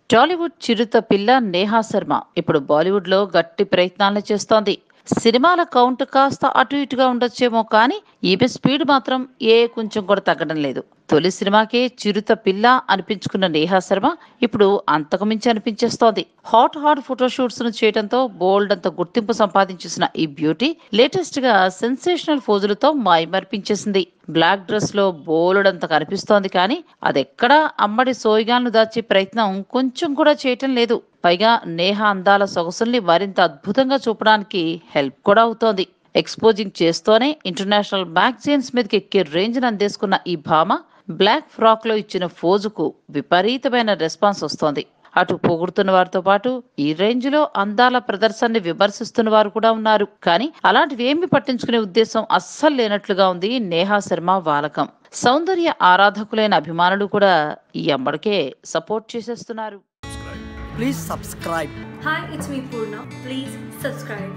టాలీవుడ్ చిరుత పిల్ల నేహా శర్మ ఇప్పుడు బాలీవుడ్ లో గట్టి ప్రయత్నాలు చేస్తోంది సినిమాల కౌంట్ కాస్త అటు ఇటుగా ఉండొచ్చేమో కానీ ఈమె స్పీడ్ మాత్రం ఏ కొంచెం కూడా తగ్గడం లేదు తొలి సినిమాకే చిరుత పిల్ల అనిపించుకున్న నేహా శర్మ ఇప్పుడు అంతకుమించి అనిపించేస్తోంది హాట్ హాట్ ఫోటోషూట్స్ ను చేయడంతో బోల్డ్ అంత గుర్తింపు సంపాదించేసిన ఈ బ్యూటీ లేటెస్ట్ గా సెన్సేషనల్ ఫోజులతో మైమర్పించేసింది బ్లాక్ డ్రెస్ లో బోలెడంత కనిపిస్తోంది కానీ అదెక్కడా అమ్మడి సోయిగాలను దాచే ప్రయత్నం కొంచెం కూడా చేయటం లేదు పైగా నేహ అందాల సొగసుల్ని మరింత అద్భుతంగా చూపడానికి హెల్ప్ కూడా అవుతోంది ఎక్స్పోజింగ్ చేస్తూనే ఇంటర్నేషనల్ మ్యాగజైన్స్ మీదకి ఎక్కే రేంజ్ అందేసుకున్న ఈ భామ బ్లాక్ ఫ్రాక్ లో ఇచ్చిన ఫోజుకు విపరీతమైన రెస్పాన్స్ వస్తోంది అటు పొగుడుతున్న వారితో పాటు ఈ రేంజ్ లో అందాల ప్రదర్శనని విమర్శిస్తున్న వారు కూడా ఉన్నారు కానీ అలాంటివి ఏమి పట్టించుకునే ఉద్దేశం అస్సలు లేనట్లుగా ఉంది నేహా శర్మ వాలకం సౌందర్య ఆరాధకులైన అభిమానులు కూడా ఈ అమ్మడికే సపోర్ట్ చేసేస్తున్నారు Please subscribe. Hi, it's me Purna. Please subscribe.